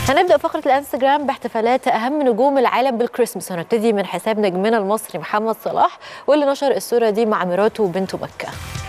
هنبدا فقره الانستجرام باحتفالات اهم نجوم العالم بالكريسماس هنبتدي من حساب نجمنا المصري محمد صلاح واللي نشر الصوره دي مع مراته وبنته مكه